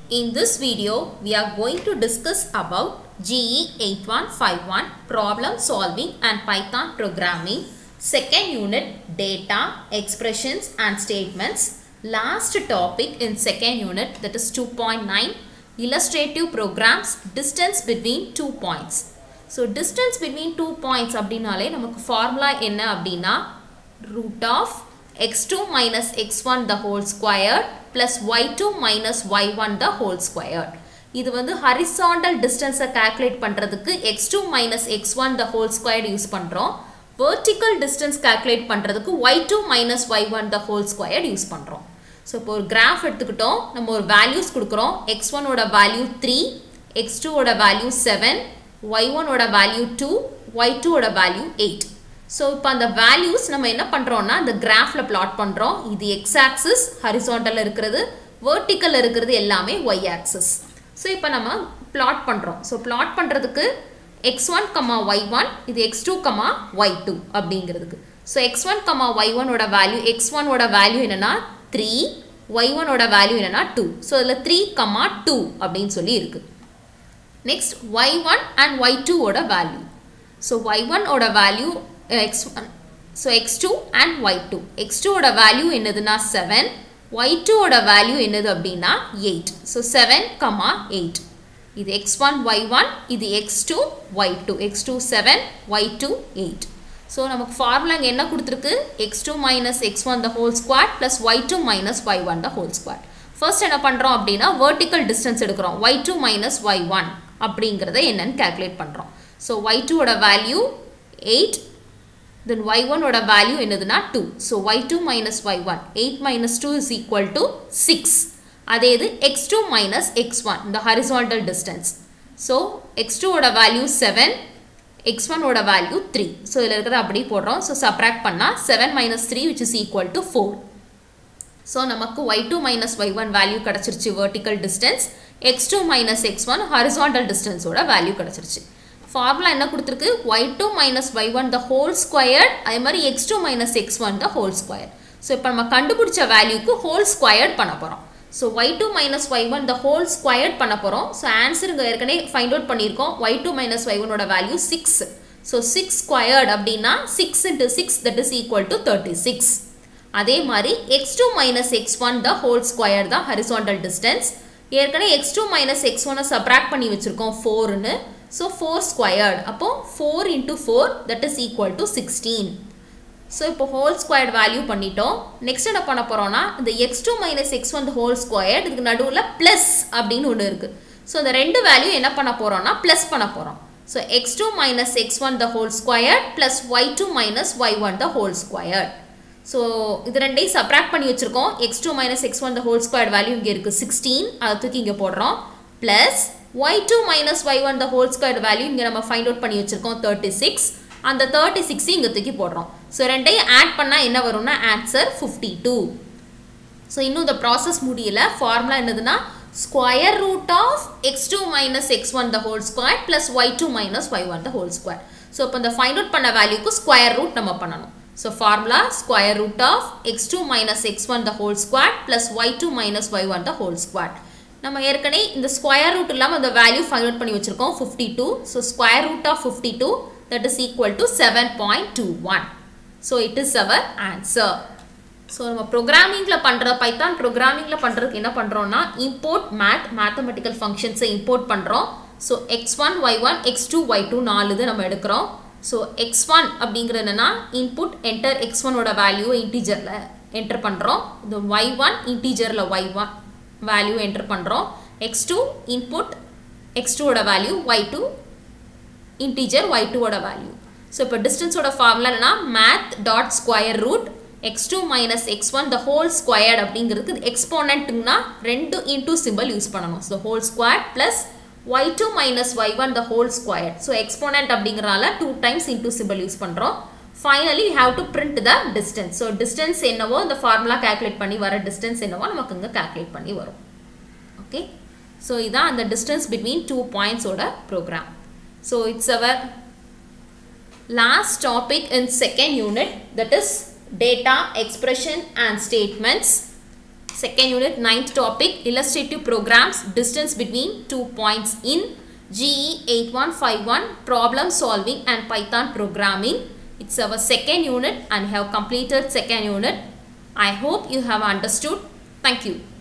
In this video, we are going to discuss about GE 8151 problem solving and Python programming. Second unit data, expressions and statements. Last topic in second unit that is 2.9 illustrative programs distance between two points. So distance between two points அப்படின்னாலே நமக்கு formula என்ன அப்படின்னா root of x2 minus x1 the whole squared plus y2 minus y1 the whole squared. இது வந்து horizontal distance calculate பண்ணுறதுக்கு x2 minus x1 the whole squared use பண்ணுறோம் vertical distance calculate பண்ணுறதுக்கு y2 minus y1 the whole squared use பண்ணுறோம் so இப்போ ஒரு graph எடுத்துக்கிட்டோம் நம்ம ஒரு வேல்யூஸ் கொடுக்குறோம் எக்ஸ் ஒனோட வேல்யூ த்ரீ எக்ஸ் டூவோட வேல்யூ செவன் ஒய் ஒனோட வேல்யூ டூ ஒய் டூவோட வேல்யூ எயிட் ஸோ இப்போ அந்த வேல்யூஸ் நம்ம என்ன பண்ணுறோம்னா இந்த கிராஃபில் பிளாட் பண்ணுறோம் இது எக்ஸ் ஆக்சிஸ் ஹரிசாண்டலில் இருக்கிறது வேர்ட்டிக்கல் இருக்கிறது எல்லாமே ஒய் ஆக்சிஸ் ஸோ இப்போ நம்ம பிளாட் பண்ணுறோம் ஸோ பிளாட் பண்ணுறதுக்கு x one comma y one இது x two comma y two அப்படிங்கிறதுக்கு so x one comma y ஒனோட வேல்யூ எக்ஸ் ஒனோட வேல்யூ என்னென்னா த்ரீ ஒய் ஒனோட வேல்யூ என்னென்னா டூ ஸோ அதில் த்ரீ கமா டூ அப்படின்னு சொல்லி இருக்குது next y one and y டூவோட வேல்யூ ஸோ ஒய் ஒன்னோட value x one so x two and y two x டூவோட வேல்யூ என்னதுன்னா செவன் ஒய் டூவோட வேல்யூ என்னது அப்படின்னா eight so seven comma eight இது எக்ஸ் ஒன் ஒய் ஒன் இது x two y two x two seven y two eight so நமக்கு formula இங்கே என்ன கொடுத்துருக்கு x two minus x one the whole squared plus y two minus y one the whole squared first என்ன பண்ணுறோம் அப்படின்னா vertical distance எடுக்கிறோம் y two minus y one அப்படிங்கிறத என்னன்னு கேல்குலேட் பண்ணுறோம் ஸோ ஒய் டூவோட வேல்யூ எயிட் தென் ஒய் ஒனோட value என்னதுன்னா two so y two minus y one eight minus two is equal to six அதே இது x two minus x one இந்த horizontal distance so x டூவோட value seven x ஒனோட value three so இதில் இருக்கிறத அப்படி போடுறோம் ஸோ சப்ராக்ட் பண்ணால் seven minus three which is equal to four so நமக்கு y two minus y one value கிடச்சிருச்சு vertical distance x two minus x one horizontal டிஸ்டன்ஸோட value கிடச்சிருச்சு formula என்ன கொடுத்துருக்கு y two minus y one the whole squared அதே மாதிரி x two minus x one the whole square so இப்போ நம்ம கண்டுபிடிச்ச வேல்யூக்கு ஹோல் ஸ்கொயர்ட் பண்ண போகிறோம் so y two minus y one the whole squared பண்ண போகிறோம் ஸோ ஆன்சர் இங்கே ஏற்கனவே ஃபைண்ட் அவுட் பண்ணியிருக்கோம் ஒய் டூ மைனஸ் ஒய் ஒனோட value six so six squared அப்படின்னா six into six that is equal to thirty six அதே மாதிரி x two minus x one the whole square தான் ஹரிசாண்டல் டிஸ்டன்ஸ் ஏற்கனவே x two minus x ஒனை subtract பண்ணி வச்சுருக்கோம் ஃபோர்னு ஸோ ஃபோர் ஸ்கொயர்டு அப்போ four into four that is equal to sixteen so இப்போ ஹோல் ஸ்கொயர்ட் வேல்யூ பண்ணிட்டோம் நெக்ஸ்ட் என்ன பண்ண போகிறோம்னா இந்த x two minus x one whole squared இதுக்கு நடுவில் ப்ளஸ் அப்படின்னு ஒன்று இருக்குது ஸோ இந்த ரெண்டு வேல்யூ என்ன பண்ண போகிறோம்னா ப்ளஸ் பண்ண போகிறோம் so x two minus x one the whole squared plus y two minus y one the whole squared so இது ரெண்டையும் சப்ராக்ட் பண்ணி வச்சுருக்கோம் x two minus x one the whole squared value இங்கே இருக்குது சிக்ஸ்டீன் அதை தூக்கி இங்கே போடுறோம் plus y two minus y one the whole squared value இங்கே நம்ம ஃபைண்ட் அவுட் பண்ணி வச்சுருக்கோம் தேர்ட்டி சிக்ஸ் அந்த தேர்ட்டி சிக்ஸையும் இங்கே தூக்கி போடுறோம் ஸோ ரெண்டையும் ஆட் பண்ணால் என்ன வரும்னா ஆன்சர் ஃபிஃப்டி டூ ஸோ இன்னும் இந்த ப்ராசஸ் முடியல ஃபார்முலா என்னதுன்னா square root of x two minus x one the whole square plus y two minus y one the whole square so இப்போ இந்த ஃபைண்ட் அவுட் பண்ண வேல்யூக்கு ஸ்கொயர் ரூட் நம்ம பண்ணணும் so formula square root of x two minus x one the whole square plus y two minus y one the whole square நம்ம ஏற்கனவே இந்த square root இல்லாமல் அந்த வேல்யூ ஃபைண்ட் அவுட் பண்ணி வச்சுருக்கோம் fifty two so square root of fifty two that is equal to 7.21. So it is our answer. So நம்ம ப்ரோக்ராமிங்கில் பண்ணுற பைத்தான் ப்ரோக்ராமிங்கில் பண்ணுறதுக்கு என்ன பண்ணுறோம்னா இம்போர்ட் மேத் மேத்தமெட்டிக்கல் ஃபங்க்ஷன்ஸை இம்போர்ட் பண்ணுறோம் so x one y one x two y two நாலு இது நம்ம எடுக்கிறோம் ஸோ எக்ஸ் ஒன் அப்படிங்கிறது என்னென்னா இன்புட் என்டர் எக்ஸ் ஒனோட வேல்யூ இன்டீஜரில் என்டர் பண்ணுறோம் இந்த ஒய் ஒன் இன்டீஜரில் ஒய் ஒன் வேல்யூ என்டர் பண்ணுறோம் எக்ஸ் டூ இன்புட் எக்ஸ் டூவோட value y two integer y டூவோட வேல்யூ ஸோ இப்போ டிஸ்டன்ஸோட ஃபார்முலா என்னன்னா math dot square root x two minus x one the whole squared அப்படிங்கிறதுக்கு எக்ஸ்போனண்ட்டுங்கன்னா ரெண்டு இன்டூ சிம்பிள் யூஸ் பண்ணணும் so whole square plus y two minus y one the whole square so exponent அப்படிங்கிறனால two times into simple use பண்ணுறோம் finally you have to print the distance so distance என்னவோ இந்த formula calculate பண்ணி வர distance என்னவோ நமக்கு இங்கே calculate பண்ணி வரும் ஓகே ஸோ இதான் அந்த டிஸ்டன்ஸ் பிட்வீன் டூ பாயிண்ட்ஸோட program So it's our last topic in second unit that is data expression and statements. Second unit, ninth topic, illustrative programs, distance between two points in GE 8151, problem solving and Python programming. It's our second unit and have completed second unit. I hope you have understood. Thank you.